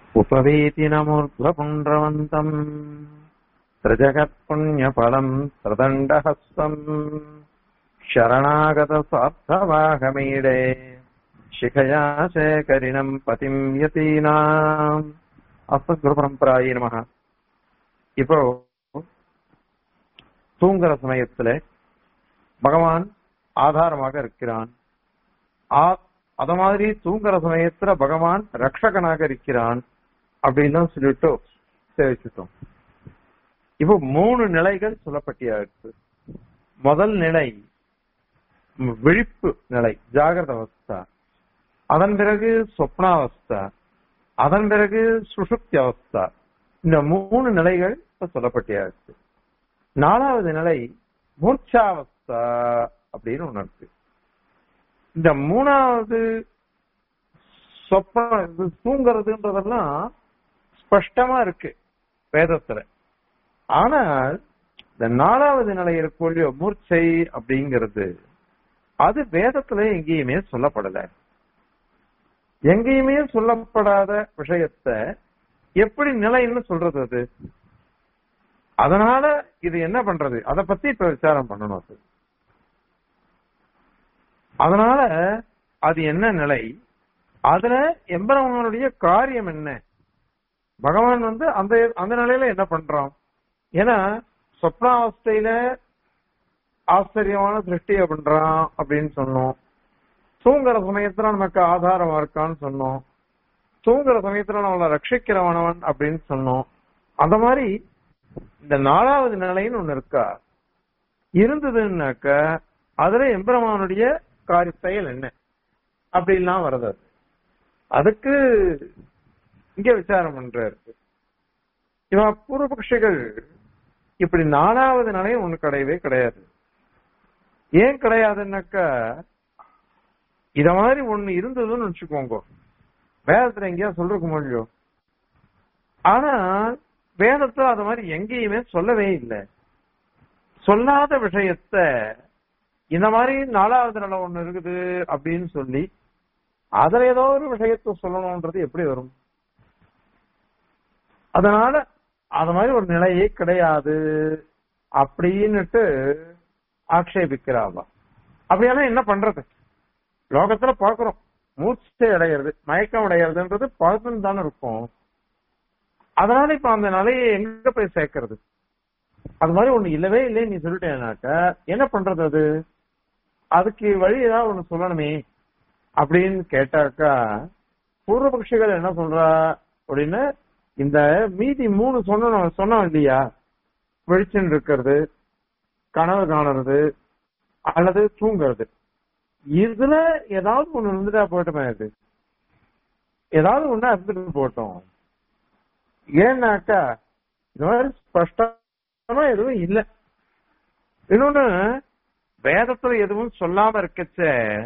उपवीतिनमूर्ध्वपुण्ड्रवन्तम् त्रिजगत्पुण्यफलम् त्रिदण्डहस्तम् शरणागतस्वार्थवाहमीडे शिखया शेखरिणम् பதிம் யதீனாம் அஸ்மத் குரு பரம்பராயி நமக இப்போ தூங்குற சமயத்துல பகவான் ஆதாரமாக இருக்கிறான் ஆ- அத மாதிரி தூங்குற சமயத்துல பகவான் ரக்ஷகனாக இருக்கிறான் அப்படின்னு சொல்லிட்டு தெரிவிச்சுட்டோம் இப்போ மூணு நிலைகள் சொல்லப்பட்டியாயிருக்கு முதல் நிலை ம், விழிப்பு நிலை ஜாகிரத அவஸ்தா அதன் பிறகு சொப்னாவஸ்தா அதன் பிறகு சுஷுப்தி அவஸ்தா இந்த மூணு நிலைகள் இப்ப சொல்லப்பட்டியாயிருக்கு நாலாவது நிலை மூர்ச்சாவஸ்தா அப்படின்னு ஒண்ணு இருக்கு இந்த மூணாவது சொப்ப இது தூங்குறதுன்றதெல்லாம் ஸ்பஷ்டமா இருக்கு வேதத்துல ஆனால் இந்த நாலாவது நிலை இருக்கும் இல்லையோ மூர்ச்சை அப்படிங்கிறது அது வேதத்துல எங்கேயுமே சொல்லப்படல எங்கேயுமே சொல்லப்படாத விஷயத்த எப்படி நிலைன்னு சொல்றது அது அதனால இது என்ன பண்றது அத பத்தி இப்ப விசாரம் பண்ணணும் அது அதனால அது என்ன நிலை அதுல எம்பரவனுடைய காரியம் என்ன பகவான் வந்து அந்த அந்த நிலையில என்ன பண்றான் ஏன்னா சொப்னாவஸ்தையில ஆச்சரியமான சிருஷ்டியை பண்றான் அப்படின்னு சொன்னோம் தூங்குற சமயத்துல நமக்கு ஆதாரமா இருக்கான்னு சொன்னோம் தூங்குற சமயத்துல நம்மளை ரட்சிக்கிறவனவன் அப்படின்னு சொன்னோம் அந்த மாதிரி இந்த நாலாவது நிலைன்னு ஒண்ணு இருக்கா இருந்ததுன்னாக்க அதுல எம்பெருமானுடைய காரிய செயல் என்ன அப்படின்லாம் வருது அது. அதுக்கு இங்க விசாரம் பண்றாரு இவன் பூர்வபக்ஷிகள் இப்படி நாலாவது நிலை ஒண்ணு கிடையவே கிடையாது ஏன் கிடையாதுன்னாக்கா இத மாதிரி ஒண்ணு இருந்ததுன்னு வச்சுக்கோங்க வேதத்துல எங்கேயா சொல்றதுக்கு முடியும் ஆனா வேதத்துல அது மாதிரி எங்கேயுமே சொல்லவே இல்லை சொல்லாத விஷயத்த இந்த மாதிரி நாலாவது நிலை ஒண்ணு இருக்குது அப்படின்னு சொல்லி அதுல ஏதோ ஒரு விஷயத்த சொல்லணும்ன்றது எப்படி வரும் அதனால அது மாதிரி ஒரு நிலையே கிடையாது அப்படின்னுட்டு ஆக்ஷேபிக்கிறாவா அப்படியானா என்ன பண்றது லோகத்துல பாக்குறோம் மூச்சை அடையிறது மயக்கம் அடையிறதுன்றது பார்த்துன்னு தானே இருக்கும் அதனால இப்ப அந்த நிலையை எங்க போய் சேர்க்கறது அது மாதிரி ஒண்ணு இல்லவே இல்லை நீ சொல்லிட்டேனாக்க என்ன பண்றது அது அதுக்கு வழி ஏதாவது ஒண்ணு சொல்லணுமே அப்படின்னு கேட்டாக்கா பூர்வபக்ஷிகள் என்ன சொல்றா அப்படின்னு இந்த மீதி மூணு சொன்ன சொன்னோம் இல்லையா வெளிச்சம் இருக்கிறது கனவு காணுறது அல்லது தூங்குறது இதுல ஏதாவது ஒண்ணு இருந்துட்டா போட்டுமே அது ஏதாவது ஒண்ணா இருந்துட்டு போட்டோம் ஏன்னாக்கா இந்த மாதிரி ஸ்பஷ்டமா எதுவும் இல்ல இன்னொன்னு வேதத்துல எதுவும் சொல்லாம இருக்கச்ச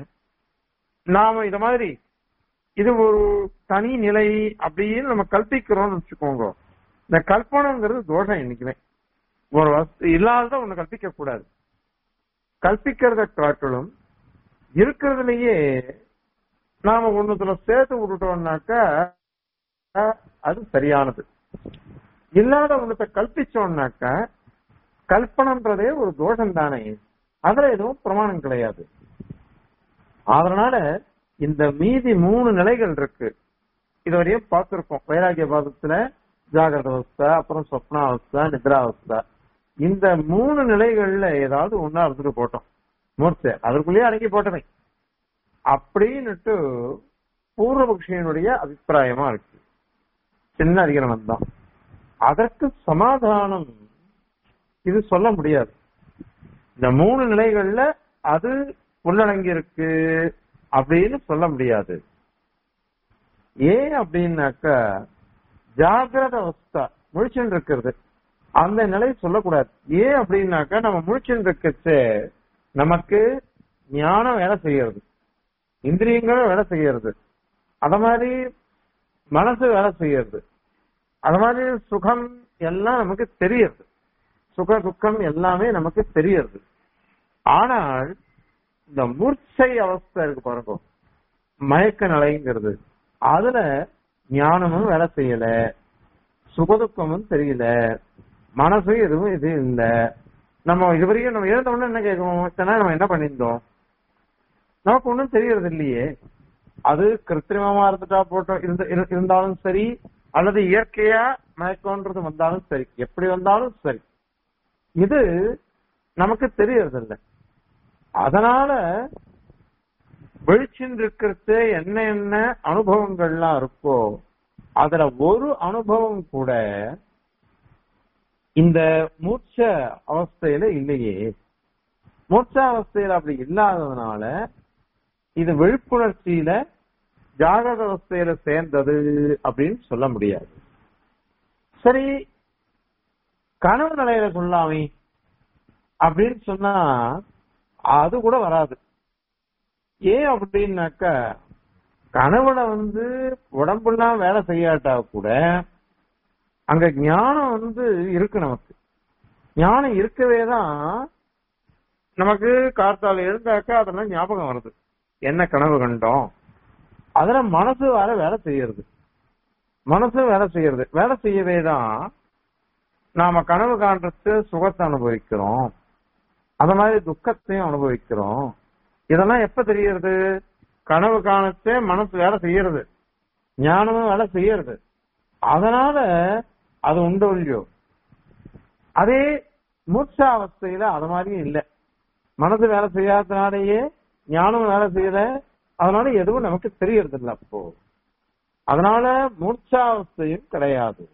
நாம இத மாதிரி இது ஒரு தனி நிலை அப்படின்னு நம்ம கல்பிக்கிறோம்னு வச்சுக்கோங்க இந்த கல்பனைங்கிறது தோஷம் என்னைக்குமே ஒரு வஸ்து இல்லாதத ஒண்ணு கல்பிக்க கூடாது கல்பிக்கிறத காட்டிலும் இருக்கிறதுலயே நாம ஒண்ணுத்துல சேர்த்து விட்டுட்டோம்னாக்கா அஹ், அது சரியானது இல்லாத ஒண்ணுத்த கல்பிச்சோம்னாக்கா கல்பனன்றதே ஒரு தோஷம் தானே அதுல எதுவும் பிரமாணம் கிடையாது அதனால இந்த மீதி மூணு நிலைகள் இருக்கு இதுவரையும் பார்த்திருக்கோம் வைராகிய பாதத்துல ஜாகிரத அவஸ்தா அப்புறம் சொப்னாவஸ்தா நித்ராவஸ்தா இந்த மூணு நிலைகள்ல ஏதாவது ஒண்ணா இருந்துட்டு போட்டோம் மூர்ச்சை அதற்குள்ளேயே அடங்கி போட்டவை அப்படின்னுட்டு பூர்வபக்ஷியனுடைய அபிப்பிராயமா இருக்கு சின்ன அதிகரணம் தான் அதற்கு சமாதானம் இது சொல்ல முடியாது இந்த மூணு நிலைகள்ல அது உள்ளடங்கி இருக்கு அப்படின்னு சொல்ல முடியாது ஏன் அப்படின்னாக்கா ஜாகிரத அவஸ்தா முழிச்சுன்னு இருக்கிறது அந்த நிலை சொல்லக்கூடாது ஏன் அப்படின்னாக்கா நம்ம முழிச்சுன்னு இருக்கச்சு நமக்கு ஞானம் வேலை செய்யறது இந்திரியங்களும் வேலை செய்யறது அத மாதிரி மனசு வேலை செய்யறது அது மாதிரி சுகம் எல்லாம் நமக்கு தெரியறது சுக துக்கம் எல்லாமே நமக்கு தெரியறது ஆனால் இந்த மூர்ச்சை அவஸ்தை இருக்கு பாருங்க மயக்க நிலைங்கிறது அதுல ஞானமும் வேலை செய்யல சுகதுக்கமும் தெரியல மனசு எதுவும் இது இல்ல நம்ம இதுவரையும் நம்ம எழுந்த உடனே என்ன கேட்கணும் இத்தனை நம்ம என்ன பண்ணியிருந்தோம் நமக்கு ஒண்ணும் தெரியறது இல்லையே அது கிருத்திரிமமா இருந்துட்டா போட்டோம் இருந்த இரு- இருந்தாலும் சரி அல்லது இயற்கையா மயக்கம்ன்றது வந்தாலும் சரி எப்படி வந்தாலும் சரி இது நமக்கு தெரியறது இல்ல அதனால வெளிச்சின்னு இருக்கிறது என்ன என்ன அனுபவங்கள்லாம் இருக்கோ அதுல ஒரு அனுபவம் கூட இந்த மூச்ச அவஸ்தையில இல்லையே மூச்ச அவஸ்தையில அப்படி இல்லாததுனால இது விழிப்புணர்ச்சியில ஜாகிரத அவஸ்தையில சேர்ந்தது அப்படின்னு சொல்ல முடியாது சரி கனவு நிலையில சொல்லாமே அப்படின்னு சொன்னா அது கூட வராது ஏன் அப்படின்னாக்க கனவுல வந்து உடம்புலாம் வேலை செய்யாட்டா கூட அங்க ஞானம் வந்து இருக்கு நமக்கு ஞானம் இருக்கவே தான் நமக்கு கார்த்தால இருந்தாக்கா அதெல்லாம் ஞாபகம் வருது என்ன கனவு கண்டோம் அதுல மனசு வேற வேலை செய்யறது மனசு வேலை செய்யறது வேலை செய்யவே தான் நாம கனவு காண்றது சுகத்தை அனுபவிக்கிறோம் அந்த மாதிரி துக்கத்தையும் அனுபவிக்கிறோம் இதெல்லாம் எப்ப தெரியறது கனவு காணத்தே மனசு வேலை செய்யறது ஞானமும் வேலை செய்யறது அதனால அது உண்டு இல்லையோ அதே மூச்சாவஸ்தையில அது மாதிரியும் இல்ல மனசு வேலை செய்யாதனாலேயே ஞானம் வேலை செய்யல அதனால எதுவும் நமக்கு தெரியறது இல்ல அப்போ அதனால மூச்சாவஸ்தையும் கிடையாது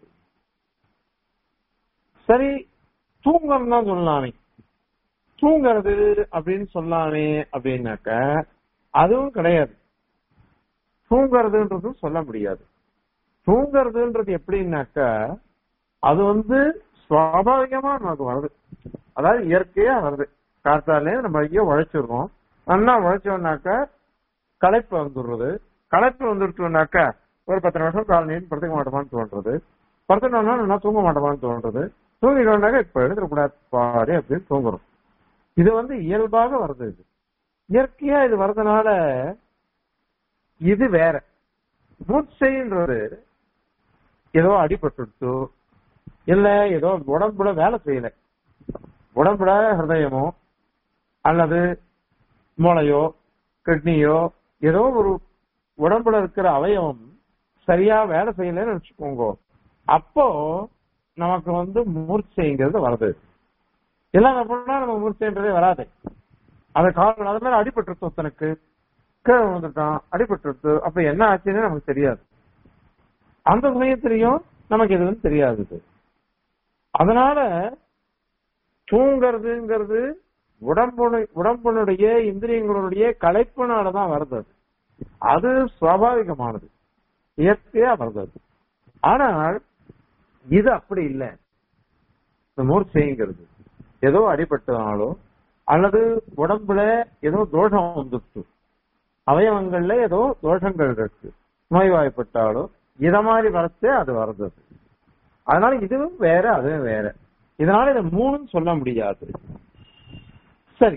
சரி தூங்கணும் தான் சொல்லலாமே தூங்குறது அப்படின்னு சொல்லாமே அப்படின்னாக்க அதுவும் கிடையாது தூங்குறதுன்றதும் சொல்ல முடியாது தூங்குறதுன்றது எப்படின்னாக்க அது வந்து சுவாபாவிகமா நமக்கு வருது அதாவது இயற்கையா வருது காத்தாலே நம்ம ஐயோ உழைச்சிடுறோம் நல்லா உழைச்சோம்னாக்க களைப்பு வந்துடுறது களைப்பு வந்துடுச்சோம்னாக்க ஒரு பத்து நிமிஷம் கால் நீர் படுத்துக்க மாட்டோமான்னு தோன்றது படுத்துட்டோம்னா நல்லா தூங்க மாட்டோமான்னு தோன்றது தூங்கிட்டோம்னாக்க இப்ப எடுத்துக்கூடாது பாரு அப்படின்னு தூங்குறோம் இது வந்து இயல்பாக வருது இது இயற்கையா இது வர்றதுனால இது வேற மூச்சைன்றது ஏதோ அடிபட்டுடுச்சு இல்ல ஏதோ உடம்புல வேலை செய்யல உடம்புல ஹிருதயமோ அல்லது மூளையோ கிட்னியோ ஏதோ ஒரு உடம்புல இருக்கிற அவயவம் சரியா வேலை செய்யலன்னு வச்சுக்கோங்க அப்போ நமக்கு வந்து மூர்ச்சைங்கிறது வருது எல்லாம் அப்படின்னா நம்ம மூர்ச்சைன்றதே வராது அந்த காரணம் அது மாதிரி அடிபட்டுருச்சு ஒருத்தனுக்கு கீழே விழுந்துட்டான் அடிபட்டுருச்சு அப்ப என்ன ஆச்சுன்னு நமக்கு தெரியாது அந்த சமயத்திலையும் நமக்கு எதுவும் தெரியாது இது. அதனால தூங்குறதுங்கிறது உடம்புனு உடம்புனுடைய இந்திரியங்களுடைய களைப்பினாலதான் வருது அது. அது சுவாபாவிகமானது இயற்கையா வருது அது. ஆனால் இது அப்படி இல்லை இந்த மூர்ச்சைங்கிறது ஏதோ அடிபட்டதாலோ அல்லது உடம்புல ஏதோ தோஷம் வந்துச்சு அவயவங்கள்ல ஏதோ தோஷங்கள் இருக்கு நோய்வாய்ப்பட்டாலோ இத மாதிரி வரச்சே அது வருது அது. அதனால இதுவும் வேற அதுவும் வேற இதனால இதை மூணும் சொல்ல முடியாது சரி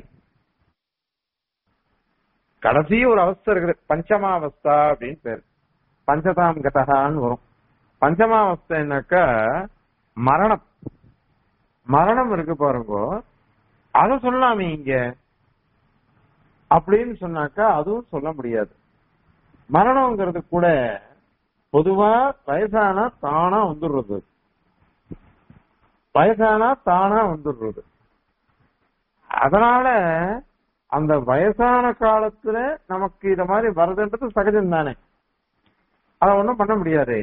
கடைசி ஒரு அவஸ்தை இருக்குது பஞ்சமாவஸ்தா அப்படின்னு பேரு பஞ்சதாம் கதகான்னு வரும் பஞ்சமாவஸ்தைன்னாக்கா மரணம் மரணம் இருக்கு பாருங்க அத சொல்லலாமே இங்க அப்படின்னு சொன்னாக்கா அதுவும் சொல்ல முடியாது மரணம்ங்கிறது கூட பொதுவா வயசானா தானா வந்துடுறது வயசானா தானா வந்துடுறது அதனால அந்த வயசான காலத்துல நமக்கு இத மாதிரி வருதுன்றது சகஜம் தானே அத ஒண்ணும் பண்ண முடியாது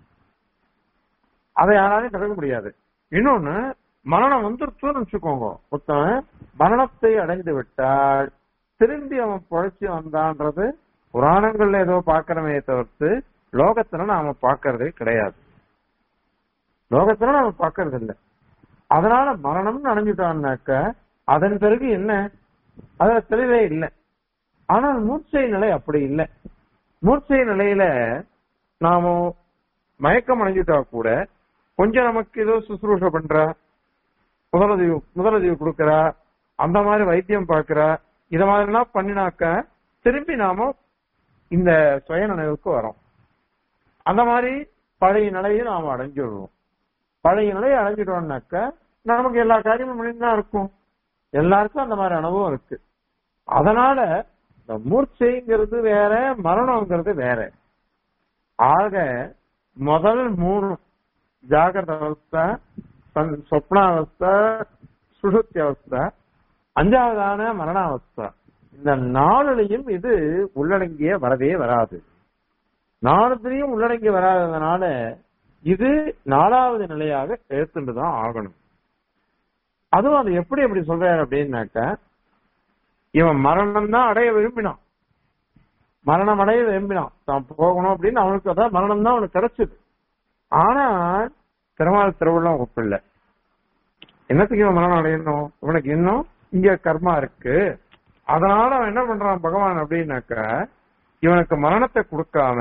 அதை யாராலையும் தடுக்க முடியாது இன்னொன்னு மரணம் வந்துருச்சுன்னு வச்சுக்கோங்க ஒருத்தன் மரணத்தை அடைந்து விட்டால் திரும்பி அவன் பொழைச்சு வந்தான்றது புராணங்கள்ல ஏதோ பாக்கிறமே தவிர்த்து லோகத்துல நாம பாக்குறதே கிடையாது லோகத்துல நாம பாக்குறது இல்ல அதனால மரணம்னு அடைஞ்சிட்டான்னாக்க அதன் பிறகு என்ன அதுல தெளிவே இல்லை ஆனால் மூர்ச்சை நிலை அப்படி இல்லை மூர்ச்சை நிலையில நாம மயக்கம் அடைஞ்சிட்டா கூட கொஞ்சம் நமக்கு ஏதோ சுசுரூஷ பண்றா முதலுதவி முதலுதவி கொடுக்கறா அந்த மாதிரி வைத்தியம் பார்க்கறா இத மாதிரிலாம் பண்ணினாக்க திரும்பி நாம இந்த சுய நினைவுக்கு வரோம் அந்த மாதிரி பழைய நிலையை நாம் அடைஞ்சிடுவோம் பழைய நிலையை அடைஞ்சிட்டோம்னாக்க நமக்கு எல்லா காரியமும் முடிந்துதான் இருக்கும் எல்லாருக்கும் அந்த மாதிரி அனுபவம் இருக்கு அதனால இந்த மூர்ச்சைங்கிறது வேற மரணம்ங்கிறது வேற ஆக முதல் மூணு ஜாகிரத அவஸ்தை சன்- சொப்னாவஸ்தை சுஷுப்தி அவஸ்தை அஞ்சாவதான மரணாவஸ்தை இந்த நாலுலையும் இது உள்ளடங்கிய வரவே வராது நாலுத்திலையும் உள்ளடங்கி வராததுனால இது நாலாவது நிலையாக எடுத்துட்டு தான் ஆகணும் அதுவும் அது எப்படி அப்படி சொல்றாரு அப்படின்னாக்க இவன் மரணம் தான் அடைய விரும்பினான் மரணம் அடைய விரும்பினான் தான் போகணும் அப்படின்னு அவனுக்கு அதான் மரணம் தான் அவனுக்கு கிடைச்சது ஆனா பெருமாள் திருவிழம் ஒப்பில்லை என்னத்துக்கு இவன் மரணம் அடையணும் இவனுக்கு இன்னும் இங்க கர்மா இருக்கு அதனால அவன் என்ன பண்றான் பகவான் அப்படின்னாக்க இவனுக்கு மரணத்தை கொடுக்காம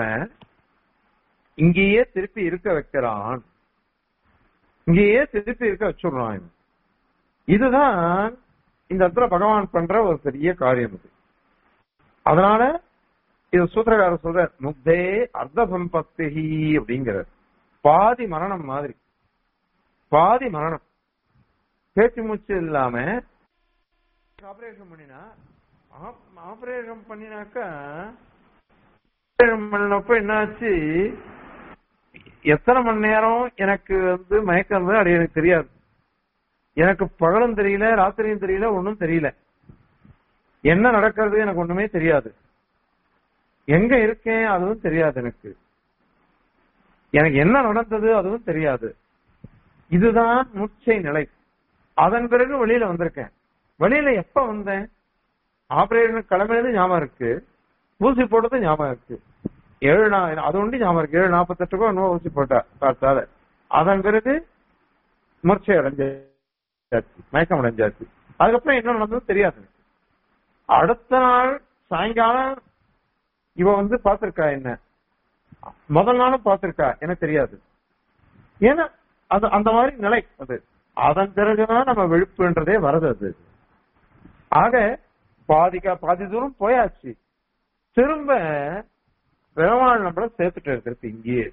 இங்கேயே திருப்பி இருக்க வைக்கிறான் இங்கேயே திருப்பி இருக்க வச்சுடுறான் இவன். இதுதான் இந்த இடத்துல பகவான் பண்ற ஒரு பெரிய காரியம் இது அதனால இது சூத்திரக்காரர் சொல்ற முக்தே அர்த்த சம்பத்தி அப்படிங்கிறார் பாதி மரணம் மாதிரி பாதி மரணம் பேச்சு மூச்சு இல்லாம ஆபரேஷன் பண்ணினா ஆபரேஷன் பண்ணினாக்கா ஆபரேஷன் பண்ணப்ப என்னாச்சு எத்தனை மணி நேரம் எனக்கு வந்து மயக்கம் இருந்தது அது எனக்கு தெரியாது எனக்கு பகலும் தெரியல ராத்திரியும் தெரியல ஒண்ணும் தெரியல என்ன நடக்கிறது எனக்கு ஒண்ணுமே தெரியாது எங்க இருக்கேன் அதுவும் தெரியாது எனக்கு எனக்கு என்ன நடந்தது அதுவும் தெரியாது இதுதான் மூச்சை நிலை அதன் பிறகு வெளியில வந்திருக்கேன் வெளியில எப்ப வந்தேன் ஆபரேஷன் கிளம்பினது ஞாபகம் இருக்கு ஊசி போட்டது ஞாபகம் இருக்கு ஏழு நா அது ஒண்டி ஞாபகம் இருக்கு ஏழு நாற்பத்தெட்டுக்கோ என்னவோ ஊசி போட்டா பார்த்தால அதன் பிறகு மூர்ச்சை அடைஞ்சாச்சு மயக்கம் அடைஞ்சாச்சு அதுக்கப்புறம் என்ன நடந்தது தெரியாது எனக்கு. அடுத்த நாள் சாயங்காலம் இவ வந்து பாத்திருக்கா என்ன முதல் நாளும் பாத்திருக்கா எனக்கு தெரியாது ஏன்னா அது அந்த மாதிரி நிலை அது அதன் பிறகுதான் நம்ம விழுப்புன்றதே வருது அது ஆக பாதிக்கா பாதி தூரம் போயாச்சு திரும்ப பெருமாள் நம்மள சேர்த்துட்டு இருக்கிறது இங்கேயே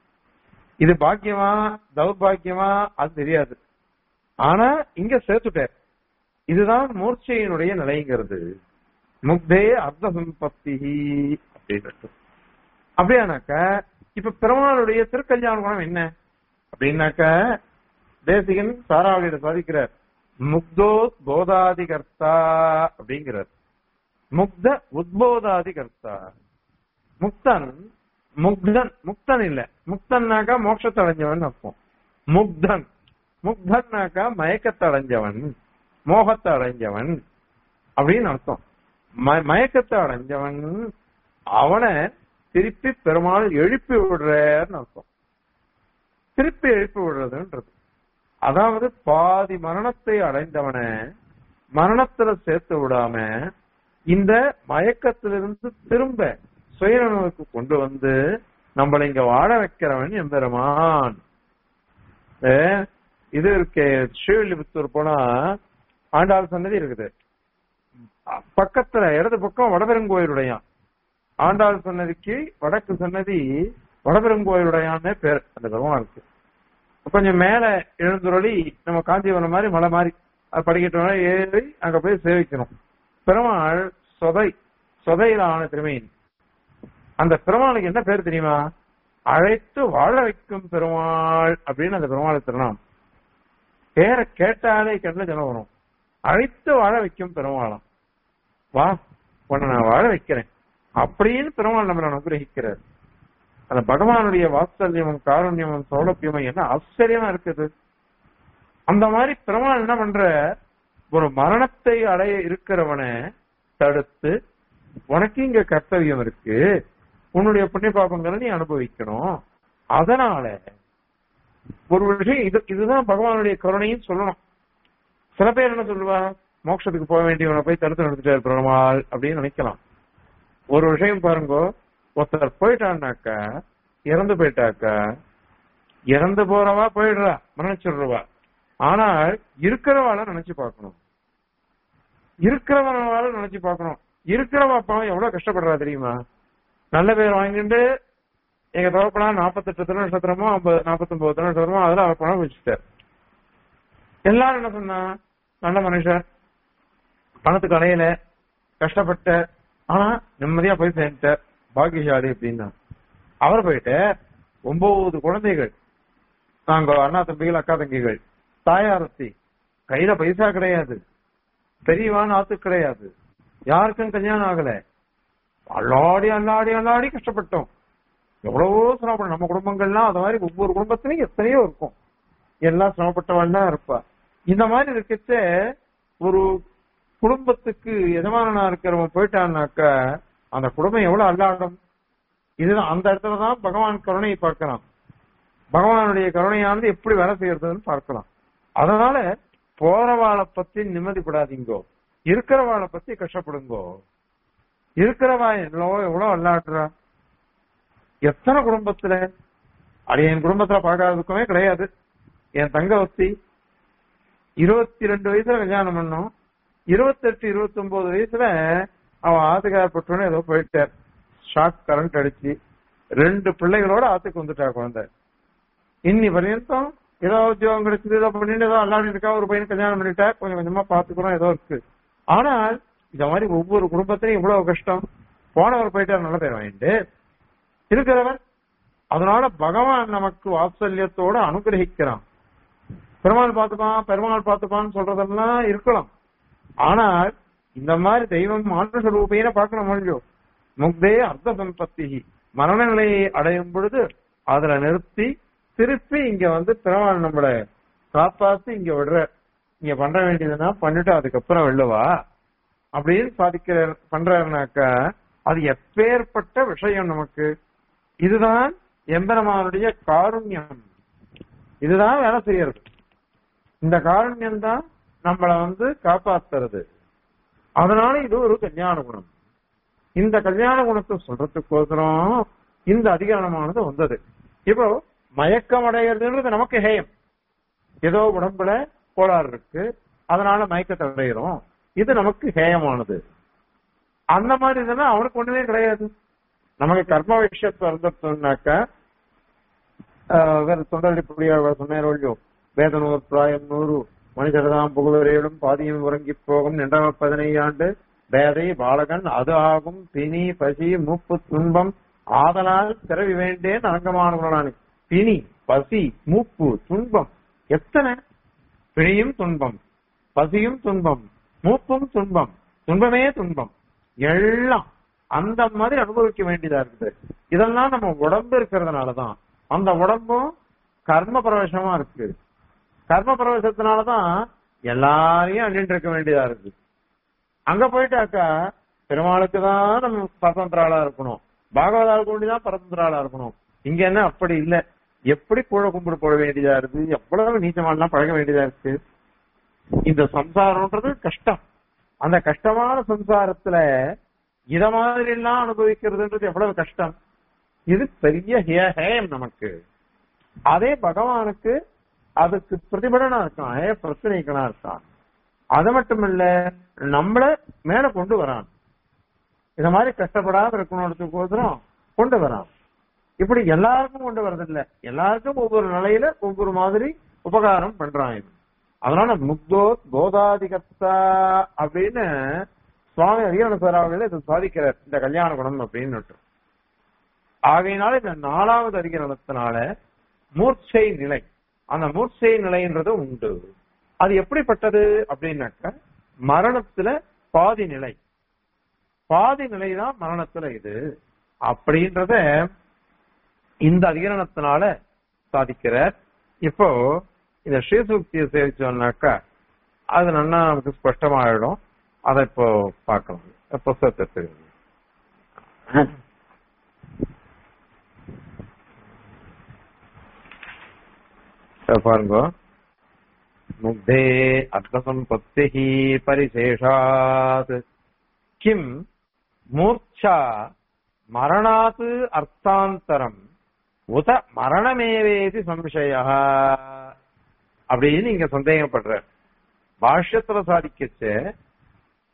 இது பாக்கியமா தௌர்பாக்கியமா அது தெரியாது ஆனா இங்க சேர்த்துட்டார் இதுதான் மூர்ச்சையினுடைய நிலைங்கிறது முக்தே அர்த்த சம்பத்தி அப்படின்னு அப்படியானாக்க இப்ப பெருமாளுடைய திருக்கல்யாண குணம் என்ன அப்படின்னாக்க தேசிகன் சாராவளியில சாதிக்கிறார் முக்தோ போதாதிகர்த்தா அப்படிங்கிறார் முக்த உத்போதாதிகர்த்தா முக்தன் முக்தன் முக்தன் இல்ல முக்தன்னாக்கா மோட்சத்தை அடைஞ்சவன் அர்த்தம் முக்தன் முக்தன்னாக்கா மயக்கத்தை அடைஞ்சவன் மோகத்தை அடைஞ்சவன் அப்படின்னு அர்த்தம் ம- மயக்கத்தை அடைஞ்சவன் அவனை திருப்பி பெருமாள் எழுப்பி விடுறன்னு அர்த்தம் திருப்பி எழுப்பி விடுறதுன்றது அதாவது பாதி மரணத்தை அடைந்தவனை மரணத்துல சேர்த்து விடாம இந்த மயக்கத்திலிருந்து திரும்ப சுயநனவுக்கு கொண்டு வந்து நம்மளை இங்க வாழ வைக்கிறவன் எம்பெருமான் ஏ, இது இருக்கே ஸ்ரீவில்லிபுத்தூர் போனா ஆண்டாள் சன்னதி இருக்குது பக்கத்துல இடது பக்கம் வடபெருங்கோயிலுடையான் ஆண்டாள் சன்னதிக்கு வடக்கு சன்னதி வடபெருங்கோயிலுடையான்னு பேர் அந்த பெருமாளுக்கு கொஞ்சம் மேல எழுந்துருளி நம்ம காஞ்சிபுரம் மாதிரி மலை மாதிரி அது படிக்கட்டு மேல ஏறி அங்க போய் சேவிக்கணும் பெருமாள் சொதை சொதையில ஆன திருமையின் அந்த பெருமாளுக்கு என்ன பேர் தெரியுமா அழைத்து வாழ வைக்கும் பெருமாள் அப்படின்னு அந்த பெருமாள் திருநாம் பேரை கேட்டாலே கண்ணில் ஜனம் வரும் அழைத்து வாழ வைக்கும் பெருமாளாம் வா உன்னை நான் வாழ வைக்கிறேன் அப்படின்னு பெருமாள் நம்மளை அனுகிரகிக்கிறார் அந்த பகவானுடைய வாத்சல்யமும் காருண்யமும் சௌலபியமும் என்ன ஆச்சரியமா இருக்குது அந்த மாதிரி பெருமாள் என்ன பண்ற ஒரு மரணத்தை அடைய இருக்கிறவனை தடுத்து உனக்கு இங்க கர்த்தவியம் இருக்கு உன்னுடைய புண்ணிய பாபங்களை நீ அனுபவிக்கணும் அதனால ஒரு விஷயம் இது இதுதான் பகவானுடைய கருணையும் சொல்லணும் சில பேர் என்ன சொல்லுவா மோட்சத்துக்கு போக வேண்டியவனை போய் தடுத்து நிறுத்திட்டார் பெருமாள் அப்படின்னு நினைக்கலாம் ஒரு விஷயம் பாருங்க ஒருத்தர் போயிட்டான்னாக்கா இறந்து போயிட்டாக்கா இறந்து போறவா போயிடுறா மரணிச்சிடுறவா ஆனால் இருக்கிறவாள நினைச்சு பார்க்கணும் இருக்கிறவனால நினைச்சு பார்க்கணும் இருக்கிறவா பாவம் எவ்வளவு கஷ்டப்படுறா தெரியுமா நல்ல பேர் வாங்கிட்டு எங்க தகப்பனா நாற்பத்தெட்டு திருநட்சத்திரமோ ஐம்பது நாற்பத்தொன்பது திருநட்சத்திரமோ அதுல அவர் பணம் வச்சுட்டார் எல்லாரும் என்ன சொன்னா நல்ல மனுஷர் பணத்துக்கு அலையில கஷ்டப்பட்ட ஆனா நிம்மதியா போய் சேர்ந்துட்டார் பாக்கியசாலி அப்படின்னா அவர் போயிட்டு ஒன்பது குழந்தைகள் நாங்க அண்ணா தம்பிகள் அக்கா தங்கிகள் தாயாரத்தி கையில பைசா கிடையாது பெரியவான் ஆத்து கிடையாது யாருக்கும் கல்யாணம் ஆகல அல்லாடி அல்லாடி அல்லாடி கஷ்டப்பட்டோம் எவ்வளவோ சிரமப்படும் நம்ம குடும்பங்கள்லாம் அது மாதிரி ஒவ்வொரு குடும்பத்திலையும் எத்தனையோ இருக்கும் எல்லாம் சிரமப்பட்டவன் தான் இருப்பா இந்த மாதிரி இருக்கச்ச ஒரு குடும்பத்துக்கு எஜமானனா இருக்கிறவன் போயிட்டான்னாக்கா அந்த குடும்பம் எவ்வளவு அல்லாடும் இதுதான் அந்த இடத்துலதான் பகவான் கருணையை பார்க்கலாம் பகவானுடைய கருணையானது எப்படி வேலை செய்யறதுன்னு பார்க்கலாம் அதனால போறவாளை பத்தி நிம்மதிப்படாதீங்கோ இருக்கிறவாளை பத்தி கஷ்டப்படுங்கோ இருக்கிறவா எவ்வளோ எவ்வளவு அல்லாடுறா எத்தனை குடும்பத்துல அது என் குடும்பத்துல பார்க்காததுக்குமே கிடையாது என் தங்கவத்தி இருபத்தி ரெண்டு வயசுல கல்யாணம் பண்ணோம் இருபத்தெட்டு இருபத்தி ஒன்பது வயசுல அவன் ஆத்துக்காரப்பட்டோன்னு ஏதோ போயிட்டார் ஷாக் கரண்ட் அடிச்சு ரெண்டு பிள்ளைகளோட ஆத்துக்கு வந்துட்டா குழந்தை இன்னி பர்யந்தம் ஏதோ உத்தியோகம் கிடைச்சது ஏதோ பண்ணிட்டு ஏதோ அல்லாடி இருக்கா ஒரு பையன் கல்யாணம் பண்ணிட்டா கொஞ்சம் கொஞ்சமா பாத்துக்கிறோம் ஏதோ இருக்கு ஆனால் இந்த மாதிரி ஒவ்வொரு குடும்பத்திலையும் இவ்வளவு கஷ்டம் போனவர் போயிட்டார் நல்ல பேர் வாங்கிட்டு இருக்கிறவர் அதனால பகவான் நமக்கு வாத்சல்யத்தோட அனுகிரகிக்கிறான் பெருமாள் பார்த்துப்பான் பெருமாள் பார்த்துப்பான்னு சொல்றதெல்லாம் இருக்கலாம் ஆனால் இந்த மாதிரி தெய்வம் மாற்ற ரூபையில பார்க்கணும் இல்லையோ முக்தே அர்த்த சம்பத்தி மரண நிலையை அடையும் பொழுது அதுல நிறுத்தி திருப்பி இங்க வந்து பெருமாள் நம்மள காப்பாத்தி இங்க விடுற இங்க பண்ற வேண்டியதுன்னா பண்ணிட்டு அதுக்கப்புறம் வெள்ளுவா அப்படின்னு சாதிக்கிற பண்றாருனாக்கா அது எப்பேற்பட்ட விஷயம் நமக்கு இதுதான் எம்பெருமானுடைய காருண்யம் இதுதான் வேலை செய்யறது இந்த காருண்யம் தான் நம்மள வந்து காப்பாத்துறது அதனால இது ஒரு கல்யாண குணம் இந்த கல்யாண குணத்தை சொல்றதுக்கோசரம் இந்த அதிகாரமானது வந்தது இப்போ மயக்கம் அடைகிறதுன்றது நமக்கு ஹேயம் ஏதோ உடம்புல கோளாறு இருக்கு அதனால மயக்கத்தை அடைகிறோம் இது நமக்கு ஹேயமானது அந்த மாதிரி இதெல்லாம் அவனுக்கு ஒண்ணுமே கிடையாது நமக்கு கர்ம விஷயத்தை இருந்தோம்னாக்கா வேற தொண்டடிப்படியாக சொன்னார் ஒழியோ வேதனூர் பிராயம் நூறு மனிதர்தாம் புகழரையிலும் பாதியும் உறங்கி போகும் நின்றவ பதினையாண்டு வேதை பாலகன் அது ஆகும் பிணி பசி மூப்பு துன்பம் ஆதலால் பிறவி வேண்டேன் அரங்கமான குணானி பிணி பசி மூப்பு துன்பம் எத்தனை பிணியும் துன்பம் பசியும் துன்பம் மூப்பும் துன்பம் துன்பமே துன்பம் எல்லாம் அந்த மாதிரி அனுபவிக்க வேண்டியதா இருக்குது இதெல்லாம் நம்ம உடம்பு இருக்கிறதுனாலதான் அந்த உடம்பும் கர்ம பிரவேசமா இருக்கு கர்ம பிரவேசத்தினாலதான் எல்லாரையும் அண்ணிட்டு இருக்க வேண்டியதா இருக்கு அங்க போயிட்டாக்கா பெருமாளுக்கு தான் நம்ம பரதந்திராளா இருக்கணும் பாகவதாளுக்கு வேண்டிதான் பரதந்திராளா இருக்கணும் இங்க என்ன அப்படி இல்ல எப்படி கூட கும்பிடு போட வேண்டியதா இருக்கு எவ்வளவு நீச்சமாலாம் பழக வேண்டியதா இருக்கு இந்த சம்சாரம்ன்றது கஷ்டம் அந்த கஷ்டமான சம்சாரத்துல இத மாதிரி எல்லாம் அனுபவிக்கிறதுன்றது எவ்வளவு கஷ்டம் இது பெரிய ஹேயம் நமக்கு அதே பகவானுக்கு அதுக்கு பிரதிபலனா இருக்கான் ஹே பிரச்சனைக்கனா இருக்கான் அது மட்டும் இல்ல நம்மள மேல கொண்டு வரான் இந்த மாதிரி கஷ்டப்படாம இருக்கணும்ன்றதுக்கோசரம் கொண்டு வரான் இப்படி எல்லாருக்கும் கொண்டு வரதில்ல எல்லாருக்கும் ஒவ்வொரு நிலையில ஒவ்வொரு மாதிரி உபகாரம் பண்றான் இது அதனால முக்தோ போதாதிகத்தா அப்படின்னு சுவாமி அரியண சாராவில் இதை சாதிக்கிறார் இந்த கல்யாண குணம் அப்படின்னு ஆகையினால இந்த நாலாவது அதிகரணத்தினால மூர்ச்சை நிலை அந்த மூர்ச்சை நிலைன்றது உண்டு அது எப்படிப்பட்டது அப்படின்னாக்க மரணத்துல பாதி நிலை பாதி நிலைதான் மரணத்துல இது அப்படின்றத இந்த அதிகரணத்தினால சாதிக்கிறார் இப்போ இந்த ஸ்ரீசூக்தியை சேவிச்சோம்னாக்கா அது நல்லா நமக்கு ஸ்பஷ்டமாயிடும் அதை இப்போ பார்க்கலாம் புஸ்தகத்தை பாருங்க முக்தே அர்த்தசம்பத்தி பரிசேஷாத் கிம் மூர்ச்சா மரணாத் அர்த்தாந்தரம் உத மரணமேவேதி சம்சய அப்படின்னு நீங்க சந்தேகப்படுற பாஷ்யத்துல சாதிக்கச்ச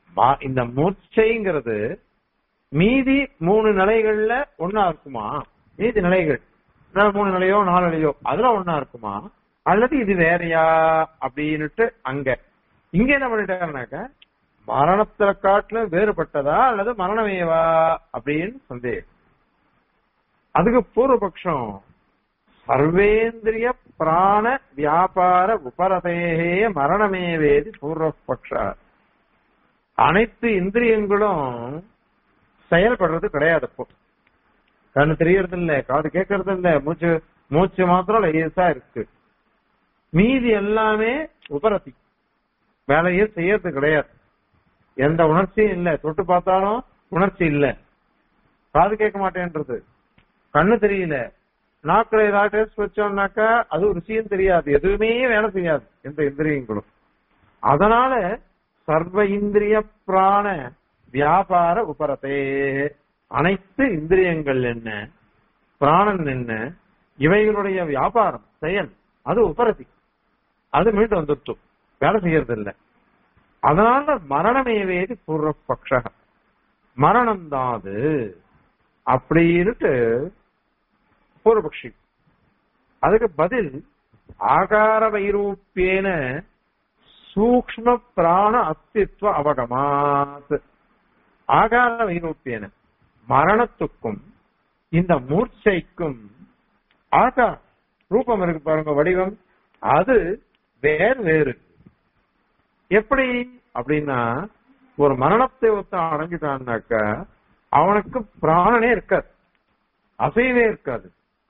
இந்த மூர்ச்சைங்கிறது மீதி மூணு நிலைகள்ல ஒன்னா இருக்குமா மீதி நிலைகள் அதாவது மூணு நிலையோ நாலு நிலையோ அதுல ஒண்ணா இருக்குமா அல்லது இது வேறயா அப்படின்னுட்டு அங்க இங்க என்ன பண்ணிட்டாருனாக்க மரணத்துல காட்டுல வேறுபட்டதா அல்லது மரணமேவா அப்படின்னு சந்தேகம் அதுக்கு பூர்வபக்ஷம் சர்வேந்திரிய பிராண வியாபார உபரதேகே மரணமேவேதி பூர்வபக்ஷ அனைத்து இந்திரியங்களும் செயல்படுறது கிடையாது இப்போ கண்ணு தெரியறது இல்ல காது கேட்கறது இல்ல மூச்சு மூச்சு மாத்திரம் லேசா இருக்கு மீதி எல்லாமே உபரதி வேலையே செய்யறது கிடையாது எந்த உணர்ச்சியும் இல்ல தொட்டு பார்த்தாலும் உணர்ச்சி இல்ல காது கேட்க மாட்டேன்றது கண்ணு தெரியல நாக்குல ஏதாவது டேஸ்ட் வச்சோம்னாக்கா அது ருசியும் தெரியாது எதுவுமே வேலை செய்யாது எந்த இந்திரியங்களும் அதனால சர்வ இந்திரிய பிராண வியாபார உபரத்தே அனைத்து இந்திரியங்கள் என்ன பிராணன் என்ன இவைகளுடைய வியாபாரம் செயல் அது உபரதி அது மீண்டும் வந்துட்டு வேலை செய்யறது இல்ல அதனால மரணமேவேதி பூர்வபக்ஷ மரணம் தான் அது அப்படின்னுட்டு பூர்வபக்ஷி அதுக்கு பதில் ஆகார வைரூப்பியேன சூக்ம பிராண அஸ்தித்வ அவகமாத் ஆகார வைரூப்பியன மரணத்துக்கும் இந்த மூர்ச்சைக்கும் ஆகார் ரூபம் இருக்கு பாருங்க வடிவம் அது வேறு வேறு எப்படி அப்படின்னா ஒரு மரணத்தை ஒருத்தன் அடைஞ்சிட்டான்னாக்க அவனுக்கு பிராணனே இருக்காது அசைவே இருக்காது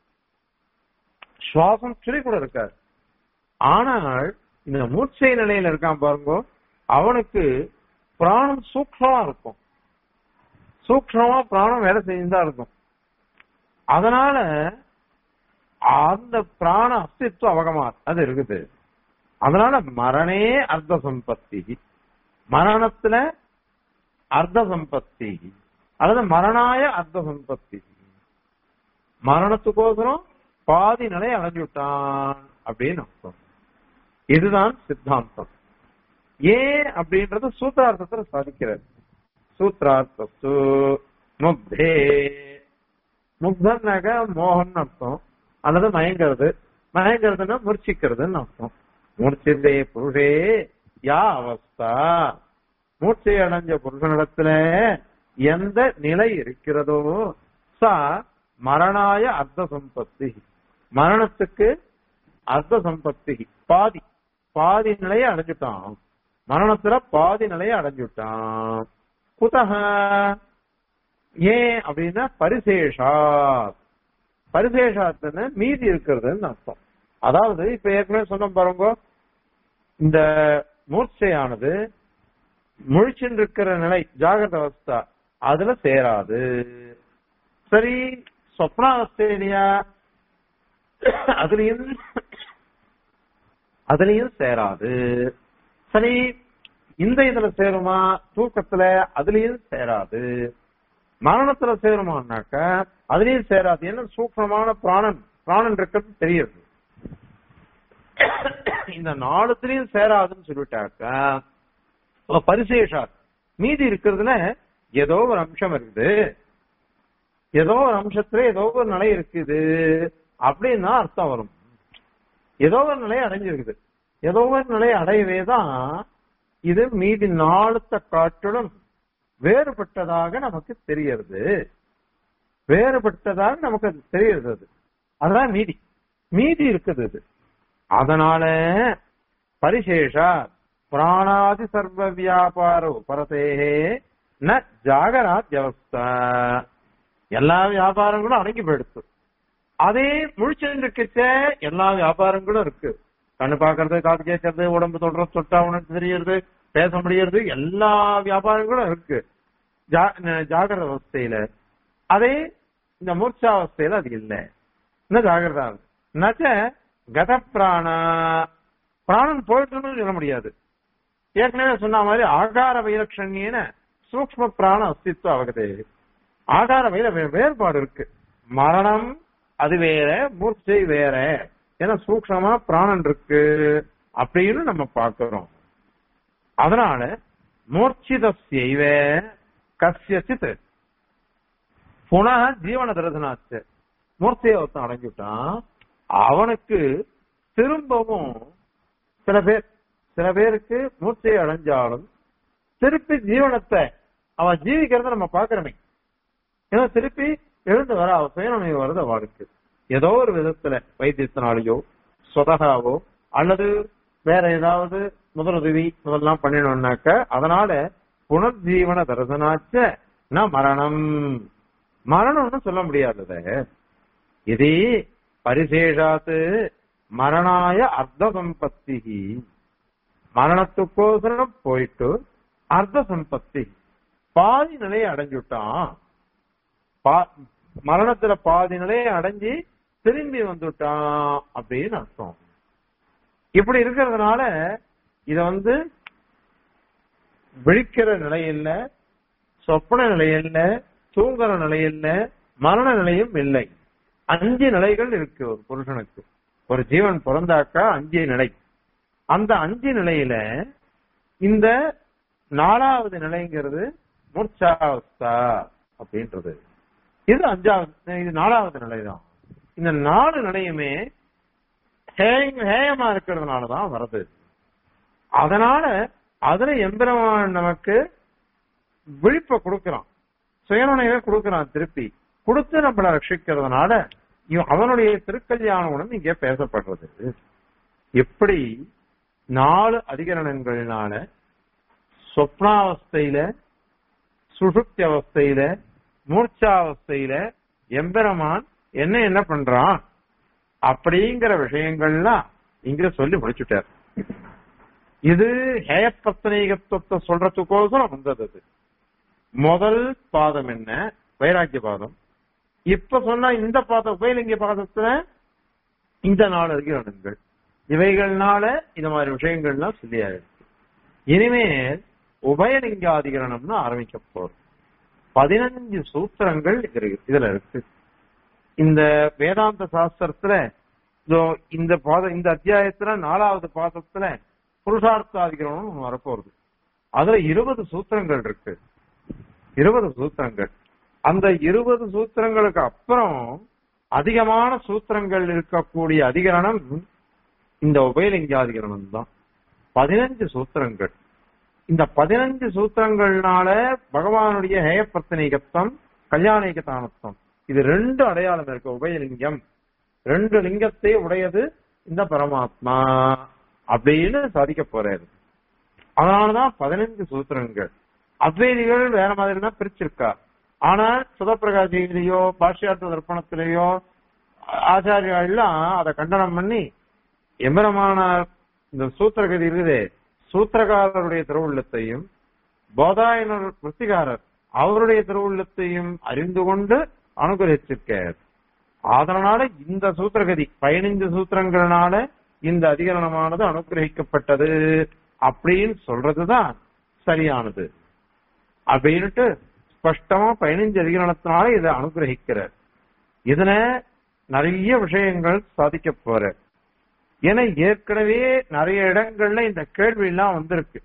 சுவாசம் சுழி கூட இருக்காது ஆனால் இந்த மூர்ச்சை நிலையில இருக்கான் பாருங்க அவனுக்கு பிராணம் சூக்ஷமா இருக்கும் சூக்ஷமா பிராணம் வேலை செஞ்சுதான் இருக்கும் அதனால அந்த பிராண அஸ்தித்வ அவகமா அது இருக்குது அதனால மரணே அர்த்த சம்பத்தி மரணத்துல அர்த்த சம்பத்தி அல்லது மரணாய அர்த்த சம்பத்தி மரணத்துக்கோசரம் பாதி நிலை அடைஞ்சு விட்டான் அப்படின்னு அர்த்தம் இதுதான் சித்தாந்தம் ஏன் அப்படின்றது சூத்திரார்த்தத்துல சாதிக்கிறது சூத்ரார்த்தத்து முக்தே முக்தன்னாக்க மோகன் அர்த்தம் அல்லது மயங்கிறது மயங்கிறதுன்னா முர்ச்சிக்கிறதுன்னு அர்த்தம் மூர்ச்சிதே புருஷே யா அவஸ்தா மூர்ச்சை அடைஞ்ச புருஷனிடத்துல எந்த நிலை இருக்கிறதோ சா மரணாய அர்த்த சம்பத்தி மரணத்துக்கு அர்த்த சம்பத்தி பாதி பாதி நிலையை அடைஞ்சுட்டான் மரணத்துல பாதி நிலையை அடைஞ்சுட்டான் குதக ஏன் அப்படின்னா பரிசேஷா பரிசேஷாத்துன்னு மீதி இருக்கிறதுன்னு அர்த்தம் அதாவது இப்ப ஏற்கனவே சொன்ன பாருங்க இந்த மூர்ச்சையானது முழிச்சுட்டு இருக்கிற நிலை ஜாகிரத அவஸ்தா அதுல சேராது சரி சொப்னாவஸ்தையிலையா அதுலயும் அதுலயும் சேராது சரி இந்த இதுல சேருமா தூக்கத்துல அதுலயும் சேராது மரணத்துல சேருமானாக்க அதுலயும் சேராது என்ன சூக்மமான பிராணன் பிராணன் இருக்கிறது தெரியுது இந்த நாலுத்திலையும் சேராதுன்னு சொல்லிட்டாக்க பரிசேஷா மீதி இருக்கிறதுல ஏதோ ஒரு அம்சம் இருக்குது ஏதோ ஒரு அம்சத்துல ஏதோ ஒரு நிலை இருக்குது அப்படின்னு அர்த்தம் வரும் ஏதோ ஒரு நிலை அடைஞ்சிருக்குது ஏதோ ஒரு நிலை அடையவே தான் இது மீதி நாளுத்த காட்டிலும் வேறுபட்டதாக நமக்கு தெரியறது வேறுபட்டதாக நமக்கு அது தெரியறது அது அதுதான் மீதி மீதி இருக்குது இது அதனால பரிசேஷா பிராணாதி சர்வ வியாபார உபரதேகே ந ஜாகராத் வியவஸ்தா எல்லா வியாபாரங்களும் அடங்கி போயிடுச்சு அதே முழிச்சிருக்கச்ச எல்லா வியாபாரங்களும் இருக்கு கண்ணு பாக்குறது காது கேட்கறது உடம்பு தொடுறது தொட்டா உனக்கு தெரியறது பேச முடியறது எல்லா வியாபாரங்களும் இருக்கு ஜாகிரத அவஸ்தையில அதே இந்த மூர்ச்சாவஸ்தையில அது இல்லை இன்னும் ஜாகிரதா நச்ச கத பிராணா பிராணன் போயிட்டுன்னு சொல்ல முடியாது ஏற்கனவே சொன்ன மாதிரி ஆகார வைலட்சண்யன சூக்ம பிராண அஸ்தித்வ அவகதே ஆகார வைல வேறுபாடு இருக்கு மரணம் அது வேற மூர்ச்சை வேற ஏன்னா சூக்ஷமா பிராணன் இருக்கு அப்படின்னு நம்ம பார்க்கிறோம் அதனால மூர்ச்சிதஸ்யைவ கசியசித் புனக ஜீவன தரிசனாச்சு மூர்த்தியை ஒருத்தன் அடைஞ்சுட்டான் அவனுக்கு திரும்பவும் சில பேர் சில பேருக்கு மூர்த்தியை அடைஞ்சாலும் திருப்பி ஜீவனத்தை அவன் ஜீவிக்கிறத நம்ம பாக்குறோமே ஏன்னா திருப்பி எழுந்து வர அவ சுயநினைவு வருது அவளுக்கு ஏதோ ஒரு விதத்துல வைத்தியத்தினாலேயோ சொதகாவோ அல்லது வேற ஏதாவது முதலுதவி முதல்லாம் பண்ணினோம்னாக்க அதனால புனர்ஜீவன தரிசனாச்ச ந மரணம் மரணம்னு சொல்ல முடியாதத இது பரிசேஷாத்து மரணாய அர்த்த சம்பத்தி மரணத்துக்கோசரம் போயிட்டு அர்த்த சம்பத்தி பாதி நிலையை அடைஞ்சுட்டான் பா- மரணத்துல பாதி நிலையை அடைஞ்சு திரும்பி வந்துட்டான் அப்படின்னு அர்த்தம் இப்படி இருக்கிறதுனால இத வந்து விழிக்கிற நிலை இல்ல சொப்பன நிலை இல்ல தூங்குற நிலை இல்ல மரண நிலையும் இல்லை அஞ்சு நிலைகள் இருக்கு ஒரு புருஷனுக்கு ஒரு ஜீவன் பிறந்தாக்கா அஞ்சு நிலை அந்த அஞ்சு நிலையில இந்த நாலாவது நிலைங்கிறது மூர்ச்சாவஸ்தா அப்படின்றது இது அஞ்சாவது இது நாலாவது நிலைதான் இந்த நாலு நிலையுமே ஹேய- ஹேயமா இருக்கிறதுனாலதான் வருது அதனால அதுல எந்திரமான நமக்கு விழிப்ப கொடுக்கிறான் சுயநினைவை கொடுக்கிறான் திருப்பி கொடுத்து நம்மளை ரட்சிக்கிறதுனால இவன் அவனுடைய திருக்கல்யாண குணம் இங்கே பேசப்படுறது எப்படி நாலு அதிகரணங்களினால சொப்னாவஸ்தையில சுஷுப்தி அவஸ்தையில மூர்ச்சாவஸ்தையில எம்பெருமான் என்ன என்ன பண்றான் அப்படிங்கிற விஷயங்கள்லாம் இங்க சொல்லி முடிச்சுட்டார் இது ஹேயப்பத்தனீகத்துவத்தை சொல்றதுக்கோசரம் வந்தது அது. முதல் பாதம் என்ன வைராக்கிய பாதம் இப்ப சொன்ன இந்த பாதம் உபயலிங்க பாதத்துல இந்த நாலு அதிகரணங்கள் இவைகள்னால இந்த மாதிரி விஷயங்கள்லாம் சொல்லியாயிருக்கு இனிமேல் உபயலிங்காதிகரணம்னு ஆரம்பிக்க போறோம் பதினஞ்சு சூத்திரங்கள் இதுல இருக்கு- இதுல இருக்கு இந்த வேதாந்த சாஸ்திரத்துல இதோ இந்த பாத இந்த அத்தியாயத்துல நாலாவது பாதத்துல புருஷார்த்தாதிகரணம் ஒண்ணு வரப்போறது அதுல இருபது சூத்திரங்கள் இருக்கு இருபது சூத்திரங்கள் அந்த இருபது சூத்திரங்களுக்கு அப்புறம் அதிகமான சூத்திரங்கள் இருக்கக்கூடிய அதிகரணம் இந்த உபயலிங்காதிகரணம் தான் பதினஞ்சு சூத்திரங்கள் இந்த பதினஞ்சு சூத்திரங்கள்னால பகவானுடைய ஹேயப்பிரத்தனிகத்தம் கல்யாணிகத்தானத்தம் இது ரெண்டு அடையாளம் இருக்கு உபயலிங்கம் ரெண்டு லிங்கத்தை உடையது இந்த பரமாத்மா அப்படின்னு சாதிக்க போறாரு அதனாலதான் பதினஞ்சு சூத்திரங்கள் அத்வைதிகள் வேற மாதிரி தான் பிரிச்சிருக்கா ஆனால் சுதப்பிரகாசியிலேயோ பாஷ்யார்த்த தர்ப்பணத்திலேயோ ஆச்சாரியா எல்லாம் அதை கண்டனம் பண்ணி எம்பெருமானார் இந்த சூத்திரகதி இருக்குதே சூத்திரகாரருடைய திருவுள்ளத்தையும் போதாயனர் கிருத்திகாரர் அவருடைய திருவுள்ளத்தையும் அறிந்து கொண்டு அனுகிரகிச்சிருக்கார் அதனால இந்த சூத்திரகதி பதினைந்து சூத்திரங்கள்னால இந்த அதிகரணமானது அனுகிரகிக்கப்பட்டது அப்படின்னு சொல்றதுதான் சரியானது அப்படின்ட்டு ஸ்பஷ்டமா பதினைஞ்சு அதிகரணத்தினால இதை அனுகிரகிக்கிறார் இதுல நிறைய விஷயங்கள் சாதிக்க போற ஏன்னா ஏற்கனவே நிறைய இடங்கள்ல இந்த கேள்வி எல்லாம் வந்திருக்கு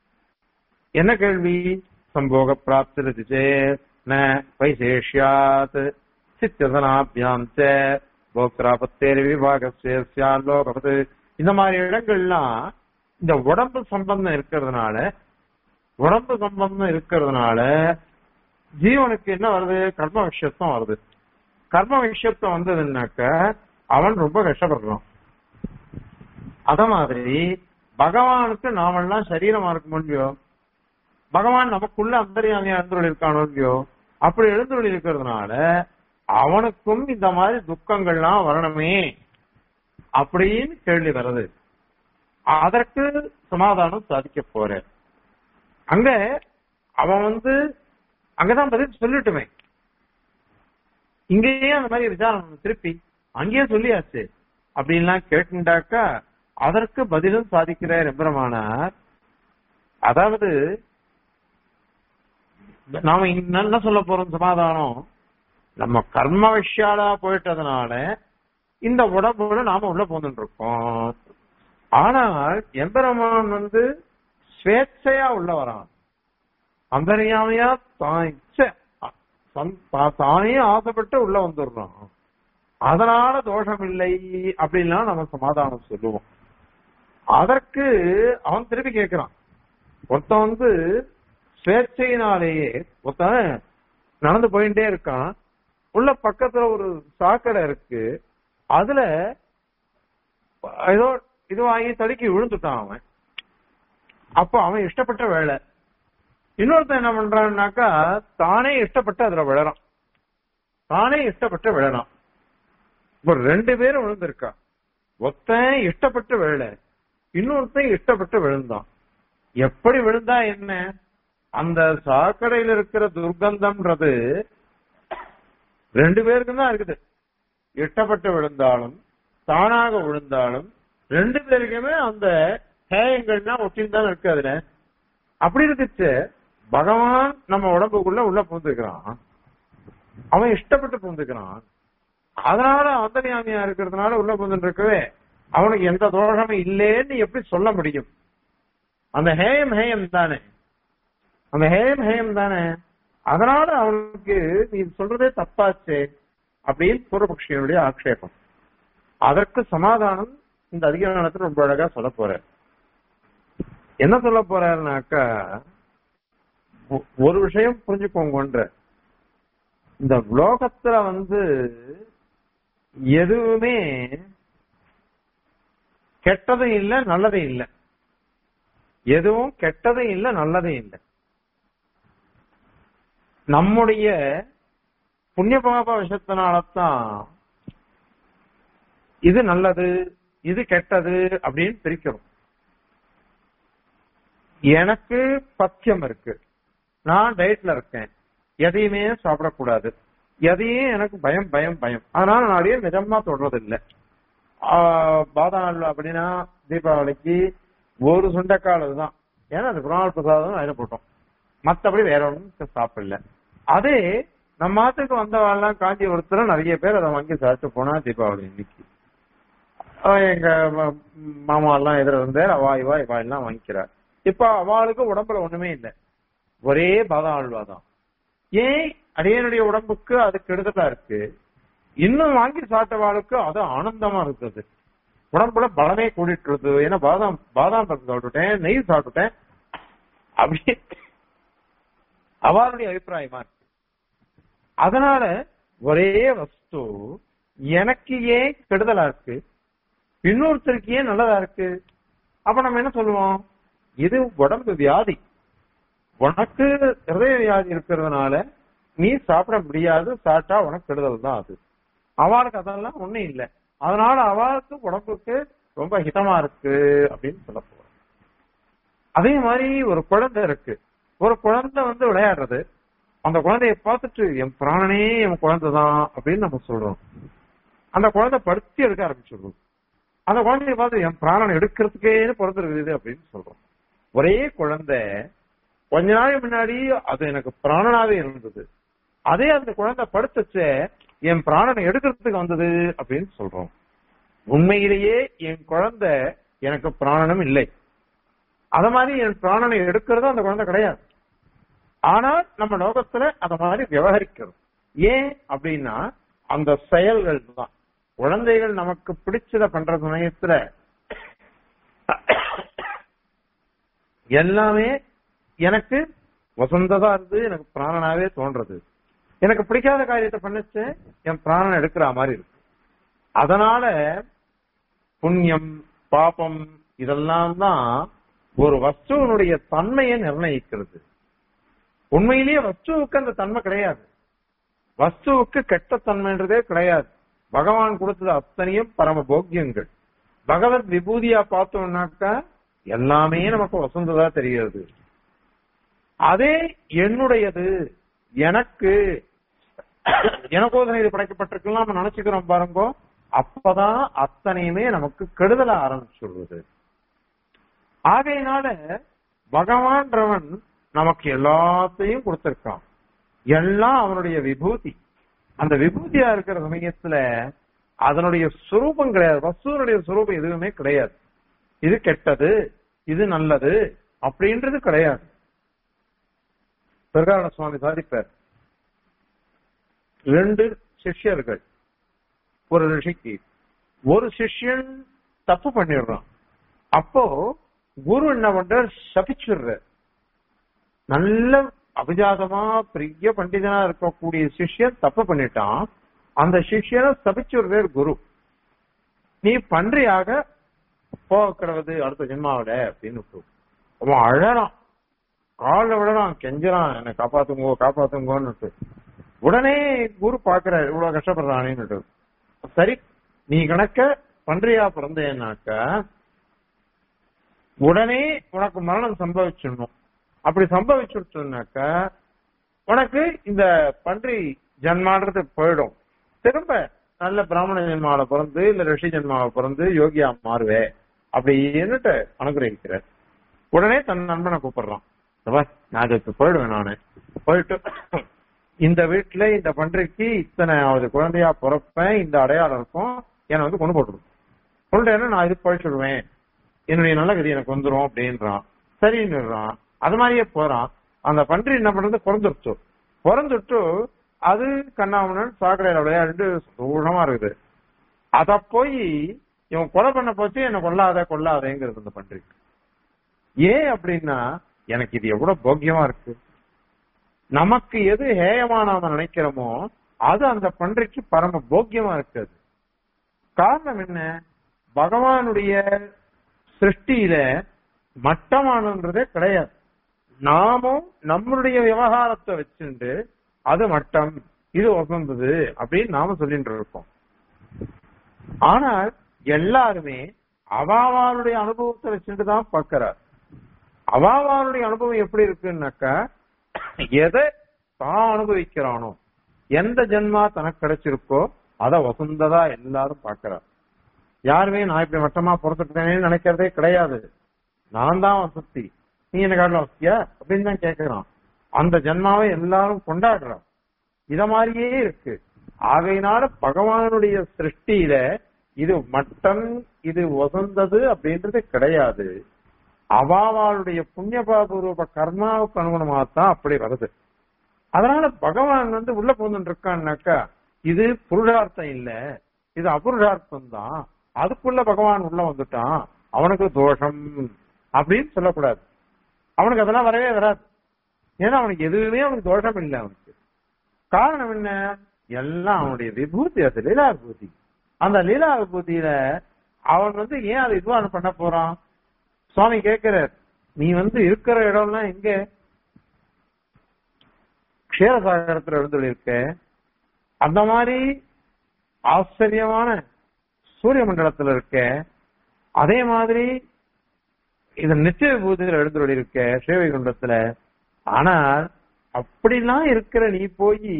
என்ன கேள்வி சம்போக பிராப்தி ந வைசேஷ்யாத் சித்ததனாபியாம் போக்ராபத்தேரி விபாகசிய லோகபது இந்த மாதிரி இடங்கள்லாம் இந்த உடம்பு சம்பந்தம் இருக்கிறதுனால உடம்பு சம்பந்தம் இருக்கிறதுனால ஜீவனுக்கு என்ன வருது கர்ம விஷயத்தம் வருது கர்ம விஷயத்தம் வந்ததுன்னாக்க அவன் ரொம்ப கஷ்டப்படுறான் அத மாதிரி பகவானுக்கு நாமெல்லாம் சரீரமா இருக்க முடியும் பகவான் நமக்குள்ள அந்தரியாமையா எழுந்துள்ள இருக்கானோ இல்லையோ அப்படி எழுந்துள்ள இருக்கிறதுனால அவனுக்கும் இந்த மாதிரி துக்கங்கள்லாம் வரணுமே அப்படின்னு கேள்வி வருது அதற்கு சமாதானம் சாதிக்க போற அங்க அவன் வந்து அங்கதான் பதில் சொல்லிட்டுமே இங்கேயே அந்த மாதிரி விசாரணை திருப்பி அங்கேயே சொல்லியாச்சு அப்படின்லாம் கேட்டுண்டாக்கா அதற்கு பதிலும் சாதிக்கிறார் எம்பெருமானார் அதாவது நாம இன்னும் என்ன சொல்ல போறோம் சமாதானம் நம்ம கர்ம விஷயாலா போயிட்டதுனால இந்த உடம்போட நாம உள்ள போந்துட்டு இருக்கோம் ஆனால் எம்பெருமான் வந்து ஸ்வேച്ഛையா உள்ள வரான் அந்தரியாமையா தான் இச்சை, தன்- தா- தானே ஆசைப்பட்டு உள்ள வந்துடுறான் அதனால தோஷம் இல்லை அப்படின்லாம் நம்ம சமாதானம் சொல்லுவோம் அதற்கு அவன் திருப்பி கேட்கிறான் ஒருத்தன் வந்து சுவேட்சையினாலேயே ஒருத்தன் நடந்து போயிட்டே இருக்கான் உள்ள பக்கத்துல ஒரு சாக்கடை இருக்கு அதுல ஏதோ இது வாங்கி தடுக்கி விழுந்துட்டான் அவன் அப்ப அவன் இஷ்டப்பட்ட வேலை இன்னொருத்தன் என்ன பண்றான்னாக்கா தானே இஷ்டப்பட்டு அதுல விழறான் தானே இஷ்டப்பட்டு விழறான் இப்ப ரெண்டு பேரும் விழுந்திருக்கா ஒருத்தன் இஷ்டப்பட்டு விழல இன்னொருத்தன் இஷ்டப்பட்டு விழுந்தான் எப்படி விழுந்தா என்ன அந்த சாக்கடையில் இருக்கிற துர்க்கந்தம்ன்றது ரெண்டு பேருக்கும் தான் இருக்குது இஷ்டப்பட்டு விழுந்தாலும் தானாக விழுந்தாலும் ரெண்டு பேருக்குமே அந்த ஹேயங்கள்லாம் ஒட்டின்னு தான் இருக்கு அதுல அப்படி இருக்குச்சு பகவான் நம்ம உடம்புக்குள்ள உள்ள புகுந்துக்கிறான் அவன் இஷ்டப்பட்டு புகுந்துக்கிறான் அதனால அந்தரியாமியா இருக்கிறதுனால உள்ள புகுந்துட்டு இருக்கவே அவனுக்கு எந்த தோஷமும் இல்லேன்னு எப்படி சொல்ல முடியும் அந்த ஹேயம் ஹேயம் தானே அந்த ஹேயம் ஹேயம் தானே அதனால அவனுக்கு நீ சொல்றதே தப்பாச்சே அப்படின்னு பூர்வபக்ஷியனுடைய ஆக்ஷேபம் அதற்கு சமாதானம் இந்த அதிகாரத்துல ரொம்ப அழகா சொல்ல போற என்ன சொல்ல போறாருனாக்கா ஒ- ஒரு விஷயம் புரிஞ்சுக்கோங்கன்ற இந்த லோகத்துல வந்து எதுவுமே கெட்டதும் இல்ல நல்லதும் இல்ல எதுவும் கெட்டதும் இல்ல நல்லதும் இல்ல நம்முடைய புண்ணிய பாப விஷத்தினாலதான் இது நல்லது இது கெட்டது அப்படின்னு பிரிக்கிறோம் எனக்கு பத்தியம் இருக்கு நான் டயட்ல இருக்கேன் எதையுமே சாப்பிடக்கூடாது எதையும் எனக்கு பயம் பயம் பயம் அதனால நான் அதையே நிஜமா தொடறது இல்ல ஆஹ் பாதாம் அல்வா அப்படின்னா தீபாவளிக்கு ஒரு சுண்டைக்கால் தான் ஏன்னா அது குருநாள் பிரசாதம் அதில் போட்டோம் மத்தபடி வேற ஒன்றும் சாப்பிடல அதே நம்ம மாத்துக்கு வந்தவாள்லாம் காஞ்சிபுரத்துல நிறைய பேர் அதை வாங்கி சாப்பிட்டு போனா தீபாவளி இன்னைக்கு ஆஹ் எங்க ம- மாமா எல்லாம் எதிர இருந்தார் அவா இவா இவா எல்லாம் வாங்கிக்கிறார் இப்ப அவளுக்கு உடம்புல ஒண்ணுமே இல்லை ஒரே பாதாம் அல்வா தான் ஏன் அடியனுடைய உடம்புக்கு அது கெடுதலா இருக்கு இன்னும் வாங்கி சாப்பிட்டவாளுக்கு அது ஆனந்தமா இருக்குது உடம்புல பலமே கூடிட்டு இருக்குது ஏன்னா பாதாம் பாதாம் பருப்பு சாப்பிட்டுட்டேன் நெய் சாப்பிட்டுட்டேன் அப்படி அவருடைய அபிப்பிராயமா இருக்கு அதனால ஒரே வஸ்து எனக்கு ஏன் கெடுதலா இருக்கு இன்னொருத்தருக்கு ஏன் நல்லதா இருக்கு அப்ப நம்ம என்ன சொல்லுவோம் இது உடம்பு வியாதி உனக்கு ஹிருதய வியாதி இருக்கிறதுனால நீ சாப்பிட முடியாது சாப்பிட்டா உனக்கு கெடுதல் தான் அது அவளுக்கு அதெல்லாம் ஒண்ணும் இல்லை அதனால அவளுக்கு உடம்புக்கு ரொம்ப ஹிதமா இருக்கு அப்படின்னு சொல்ல போறோம் அதே மாதிரி ஒரு குழந்தை இருக்கு ஒரு குழந்தை வந்து விளையாடுறது அந்த குழந்தைய பார்த்துட்டு என் பிராணனே என் குழந்தை தான் அப்படின்னு நம்ம சொல்றோம் அந்த குழந்தை படுத்தி எடுக்க ஆரம்பிச்சிடுறோம் அந்த குழந்தைய பார்த்து என் பிராணனை எடுக்கிறதுக்கே பிறந்திருக்குது அப்படின்னு சொல்றோம் ஒரே குழந்தை கொஞ்ச நாள் முன்னாடி அது எனக்கு பிராணனாவே இருந்தது அதே அந்த குழந்தை படுத்துச்சு என் பிராணனை எடுக்கிறதுக்கு வந்தது அப்படின்னு சொல்றோம் உண்மையிலேயே என் குழந்தை எனக்கு பிராணனும் இல்லை அத மாதிரி என் பிராணனை எடுக்கிறது அந்த குழந்தை கிடையாது ஆனால் நம்ம லோகத்துல அத மாதிரி விவகரிக்கிறோம் ஏன் அப்படின்னா அந்த செயல்கள் தான் குழந்தைகள் நமக்கு பிடிச்சத பண்ற சமயத்துல எல்லாமே எனக்கு வசந்ததா இருந்து எனக்கு பிராணனாவே தோன்றது எனக்கு பிடிக்காத காரியத்தை பண்ணுச்சு என் பிராணன் எடுக்கிற மாதிரி இருக்கு அதனால புண்ணியம் பாபம் இதெல்லாம் தான் ஒரு வஸ்துவனுடைய தன்மையை நிர்ணயிக்கிறது உண்மையிலேயே வஸ்துவுக்கு அந்த தன்மை கிடையாது வஸ்துவுக்கு கெட்ட தன்மைன்றதே கிடையாது பகவான் கொடுத்தது அத்தனையும் பரம போக்கியங்கள் பகவத் விபூதியா பார்த்தோம்னாக்கா எல்லாமே நமக்கு வசந்ததா தெரிகிறது அதே என்னுடையது எனக்கு எனக்கோதனை இது படைக்கப்பட்டிருக்குன்னு நம்ம நினைச்சுக்கிறோம் பாருங்க அப்பதான் அத்தனையுமே நமக்கு கெடுதல ஆரம்பிச்சுடுறது ஆகையினால பகவான்றவன் நமக்கு எல்லாத்தையும் கொடுத்திருக்கான் எல்லாம் அவனுடைய விபூதி அந்த விபூதியா இருக்கிற சமயத்துல அதனுடைய சுரூபம் கிடையாது வஸ்துவனுடைய சுரூபம் எதுவுமே கிடையாது இது கெட்டது இது நல்லது அப்படின்றது கிடையாது பிரகாரண சுவாமி சாதிப்பார் ரெண்டு சிஷ்யர்கள் ஒரு ரிஷிக்கு ஒரு சிஷ்யன் தப்பு பண்ணிடுறான் அப்போ குரு என்ன பண்ற சபிச்சுடுற நல்ல அபிஜாதமா பெரிய பண்டிதனா இருக்கக்கூடிய சிஷ்யன் தப்பு பண்ணிட்டான் அந்த சிஷ்யனை சபிச்சுடுறார் குரு நீ பன்றியாக போகிறது அடுத்த ஜென்மாவில அப்படின்னு விட்டு. அவன் அழறான் கால விடறான் கெஞ்சறான் என்னை காப்பாத்துங்கோ காப்பாத்துங்கோன்னு உடனே குரு பாக்குறாரு இவ்வளவு கஷ்டப்படுறானேன்னு சரி நீ கணக்க பன்றியா பிறந்தேன்னாக்க உடனே உனக்கு மரணம் சம்பவிச்சிடணும் அப்படி சம்பவிச்சுடுச்சுனாக்க உனக்கு இந்த பன்றி ஜன்மான்றது போயிடும் திரும்ப நல்ல பிராமண ஜென்மாவில பிறந்து இல்ல ரிஷி ஜென்மாவை பிறந்து யோகியா மாறுவே அப்படின்னுட்டு அனுகிரகிக்கிறார் உடனே தன் நண்பனை கூப்பிடுறான் "இந்த பார், நான் அதுக்கு போயிடுவேன் நானு போயிட்டு இந்த வீட்டுல இந்த பன்றிக்கு இத்தனை ஆவது குழந்தையா பிறப்பேன் இந்த அடையாளம் இருக்கும் என்னை வந்து கொண்டு போட்டுரும் சொல்றேன்னா நான் இது பழிச்சுடுவேன் என்னுடைய நல்ல கதி எனக்கு வந்துரும் அப்படின்றான் சரின்னுறான் அது மாதிரியே போறான் அந்த பன்றி என்ன பண்றது பிறந்துருச்சு பிறந்துட்டு அது கண்ணாமணன் சாக்கடையில விளையாண்டு சூழமா இருக்குது அத போய் இவன் கொலை பண்ண போச்சு என்ன கொல்லாத கொல்லாதேங்கிறது அந்த பன்றிக்கு ஏன் அப்படின்னா எனக்கு இது எவ்வளவு போக்கியமா இருக்கு நமக்கு எது ஹேயமா நாம நினைக்கிறோமோ அது அந்த பன்றிக்கு பரம போக்கியமா இருக்குது காரணம் என்ன பகவானுடைய சிருஷ்டியில மட்டமானன்றதே கிடையாது நாமும் நம்மளுடைய விவகாரத்தை வச்சுண்டு அது மட்டம் இது உகந்தது அப்படின்னு நாம சொல்லிட்டு இருக்கோம் ஆனால் எல்லாருமே அவாவாளுடைய அனுபவத்தை வச்சுட்டு தான் பாக்குறார் அவாவாளுடைய அனுபவம் எப்படி இருக்குன்னாக்கா எதை தான் அனுபவிக்கிறானோ எந்த ஜென்மா தனக்கு கிடைச்சிருக்கோ அத வசந்ததா எல்லாரும் பாக்குறார் யாருமே நான் இப்படி மட்டமா பிறந்துட்டேனேன்னு நினைக்கிறதே கிடையாது நான் தான் வசதி நீ என்ன காட்டில வசதியா அப்படின்னு தான் கேட்கிறான் அந்த ஜென்மாவை எல்லாரும் கொண்டாடுறான் இத மாதிரியே இருக்கு ஆகையினால பகவானுடைய சிருஷ்டியில இது மட்டம் இது வசந்தது அப்படின்றது கிடையாது அவாவாளுடைய புண்ணியபாபூர்வ கர்மாவுக்கு அனுகுணமாக தான் அப்படி வருது அதனால பகவான் வந்து உள்ள போந்துட்டு இருக்கான்னாக்கா இது புருஷார்த்தம் இல்ல இது அபுருஷார்த்தம் தான் அதுக்குள்ள பகவான் உள்ள வந்துட்டான் அவனுக்கு தோஷம் அப்படின்னு சொல்லக்கூடாது அவனுக்கு அதெல்லாம் வரவே வராது ஏன்னா அவனுக்கு எதுவுமே அவனுக்கு தோஷம் இல்லை அவனுக்கு காரணம் என்ன எல்லாம் அவனுடைய விபூதி அது லீலா விபூதி அந்த லீலா விபூதியில அவன் வந்து ஏன் அதை இதுவான பண்ண போறான் சுவாமி கேட்கிறார் நீ வந்து இருக்கிற இடம்லாம் எங்க க்ஷேரசாகரத்துல எழுந்துள்ள அந்த மாதிரி ஆச்சரியமான சூரிய மண்டலத்துல இருக்க அதே மாதிரி இது நிச்சய விபூதியில் எழுந்துள்ள இருக்க ஸ்ரீவைகுண்டத்துல ஆனால் அப்படிலாம் இருக்கிற நீ போய்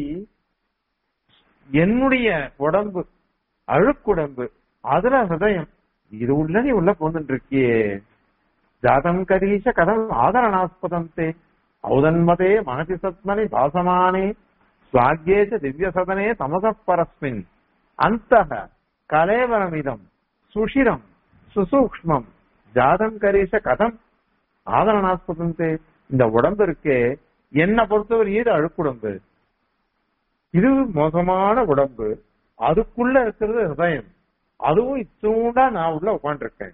என்னுடைய உடம்பு அழுக்குடம்பு அதுல ஹிருதயம் இது உள்ள நீ உள்ள போந்துட்டு இருக்கியே ஜாதம் கரீஷ கதம் ஆதரணாஸ்பதம் தே ஔதன்மதே மனசி சத்மனி பாசமானே ஸ்வாக்யேச்ச திவ்ய சதனே தமச பரஸ்மின் அந்த கலேவரமிதம் சுஷிரம் சுசூக்ஷ்மம் ஜாதம் கரீஷ கதம் ஆதரணாஸ்பதம் தே இந்த உடம்பு இருக்கே என்ன பொறுத்தவரை இது அழுக்குடம்பு இது மோசமான உடம்பு அதுக்குள்ள இருக்கிறது ஹிருதயம் அதுவும் இத்தூண்டா நான் உள்ள உட்காந்துருக்கேன்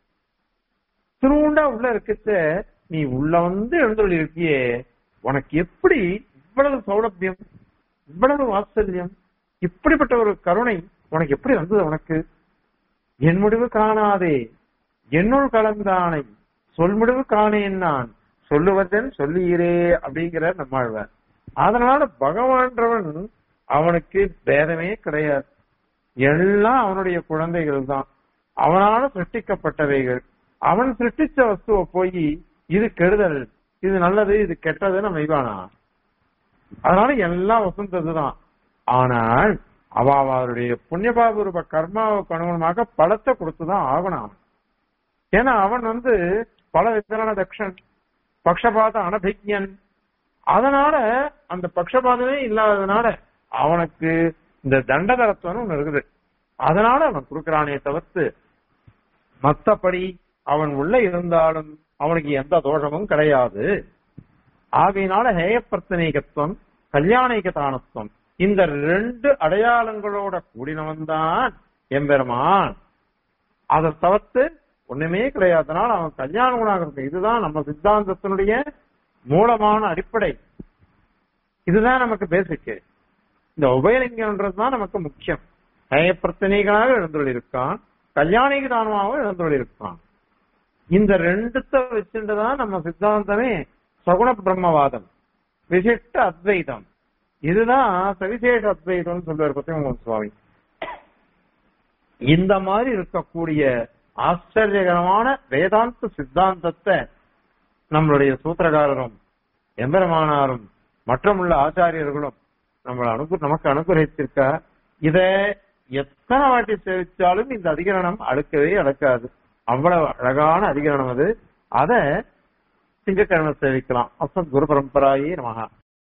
திருவுண்டா உள்ள இருக்கச்ச நீ உள்ள வந்து எழுந்துள்ள இருக்கியே உனக்கு எப்படி இவ்வளவு சௌலபியம் இவ்வளவு வாத்சல்யம் இப்படிப்பட்ட ஒரு கருணை உனக்கு எப்படி வந்தது உனக்கு என் முடிவு காணாதே என்னுள் கலந்தானை சொல் முடிவு காணேன் நான் சொல்லுவதன் சொல்லுகிறே அப்படிங்கிற நம்மாழ்வார் அதனால பகவான்றவன் அவனுக்கு பேதமே கிடையாது எல்லாம் அவனுடைய குழந்தைகள் தான் அவனால சிருஷ்டிக்கப்பட்டவைகள் அவன் சிருஷ்டிச்ச வஸ்துவை போய் இது கெடுதல் இது நல்லது இது கெட்டதுன்னு நம்ம இவானா அதனால எல்லாம் வசந்ததுதான் ஆனால் அவ அவருடைய புண்ணியபாபூர்வ கர்மாவுக்கு அனுகுணமாக பலத்தை கொடுத்துதான் ஆகணும் அவன். ஏன்னா அவன் வந்து பல விதமான தக்ஷன் பக்ஷபாத அனபிக்யன் அதனால அந்த பக்ஷபாதமே இல்லாததுனால அவனுக்கு இந்த தண்டதரத்துவம் ஒண்ணு இருக்குது அதனால அவன் கொடுக்கறானே தவிர்த்து மத்தபடி அவன் உள்ள இருந்தாலும் அவனுக்கு எந்த தோஷமும் கிடையாது ஆகையினால ஹேய பிரத்தனீகத்துவம் கல்யாணிக தானத்துவம் இந்த ரெண்டு அடையாளங்களோட கூடினவன் தான் எம்பெருமான் அதை தவிர்த்து ஒண்ணுமே கிடையாதனால் அவன் கல்யாண குணாக இதுதான் நம்ம சித்தாந்தத்தினுடைய மூலமான அடிப்படை இதுதான் நமக்கு பேசிக்கு இந்த உபயலிங்கம்ன்றதுதான் நமக்கு முக்கியம் நயப்பிரத்தனைகளாக எழுந்துள்ளிருக்கான் கல்யாணிக்கு தானமாக எழுந்துள்ளிருக்கான் இந்த ரெண்டுத்த வச்சுட்டுதான் நம்ம சித்தாந்தமே சகுண பிரம்மவாதம் விசிஷ்ட அத்வைதம் இதுதான் சவிசேஷ அத்வைதம்னு சொல்லுவார் பத்திமோகன் சுவாமி இந்த மாதிரி இருக்கக்கூடிய ஆச்சரியகரமான வேதாந்த சித்தாந்தத்தை நம்மளுடைய சூத்திரகாரரும் எம்பெருமானாரும் மற்றமுள்ள ஆச்சாரியர்களும் நம்மளை அனுகு நமக்கு அனுகிரகிச்சிருக்க இத எத்தனை வாட்டி சேவிச்சாலும் இந்த அதிகரணம் அடுக்கவே அடக்காது அவ்வளவு அழகான அதிகரணம் அது அத திங்கக்கிழமை சேவிக்கலாம் அசத் குரு பரம்பராயே நமகா